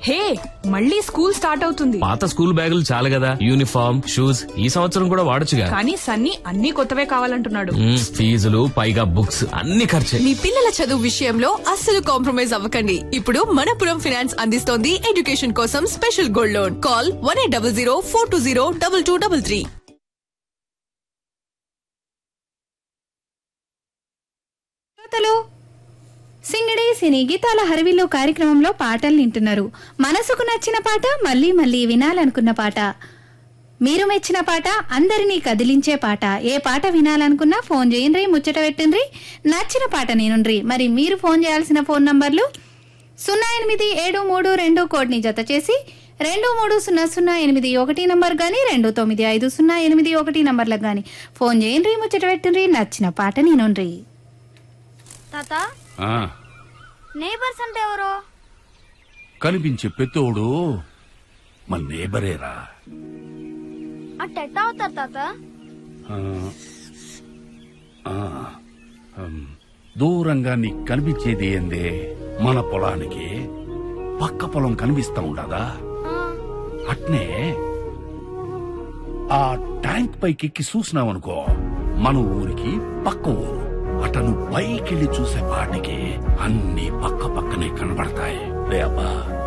హే మళ్ళీ school start అవుతుంది పాత స్కూల్ బ్యాగులు చాలు కదా యూనిఫామ్ షూస్ ఈ సంవత్సరం కూడా వాడొచ్చుగా కానీ సన్నీ అన్ని కొత్తవే కావాలంటున్నాడు మ్మ్, ఫీజులు పైగా బుక్స్ అన్ని ఖర్చే మీ పిల్లల చదువు విషయంలో అస్సలు కాంప్రమైజ్ అవ్వకండి ఇప్పుడు మనపురం ఫైనాన్స్ అందిస్తోంది ఎడ్యుకేషన్ కోసం special gold loan call one eight double zero four two zero double two double three శ్రోతలు సింగడి సినీ గీతాల హరివిల్లు కార్యక్రమంలో పాటలు వింటున్నారు మనసుకు నచ్చిన పాట మళ్ళీ మళ్ళీ వినాలనుకున్న పాట మీరు మెచ్చిన పాట అందరినీ కదిలించే పాట ఏ పాట వినాలనుకున్నా ఫోన్ చేయండి ముచ్చట పెట్టండి నచ్చిన పాట నేనుండ్రి మరి మీరు ఫోన్ చేయాల్సిన ఫోన్ నంబర్లు సున్నా ఎనిమిది ఏడు మూడు రెండు కోడ్ని జత చేసి రెండు మూడు సున్నా సున్నా ఎనిమిది ఒకటి నంబర్ గాని రెండు తొమ్మిది ఐదు సున్నా ఎనిమిది ఒకటి నంబర్లకు గాని ఫోన్ చేయండి ముచ్చట పెట్టండి నచ్చిన పాట నేనుండ్రి తాత ఆ, నేబర్స్ అంటే ఎవరు కనిపించే పెత్తోడు మన నేబరేరా అట్ట ఎట్టా అవుతారు తాత ఆ, ఆ, ఉమ్, దూరంగా నీకు కనిపించేది ఏందే మన పొలానికి పక్క పొలం కనిపిస్తా ఉండదా అట్నే ఆ ట్యాంక్ పైకెక్కి చూసినావనుకో మన ఊరికి పక్క ఊరు అటను పైకెళ్ళి చూసే పాటికి అన్ని పక్క పక్కనే కనబడతాయి రే అబ్బా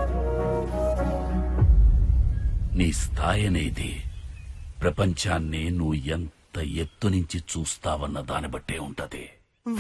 నీ స్థాయి అనేది ప్రపంచాన్ని నువ్వు ఎంత ఎత్తు నుంచి చూస్తావన్న దాన్ని బట్టే ఉంటది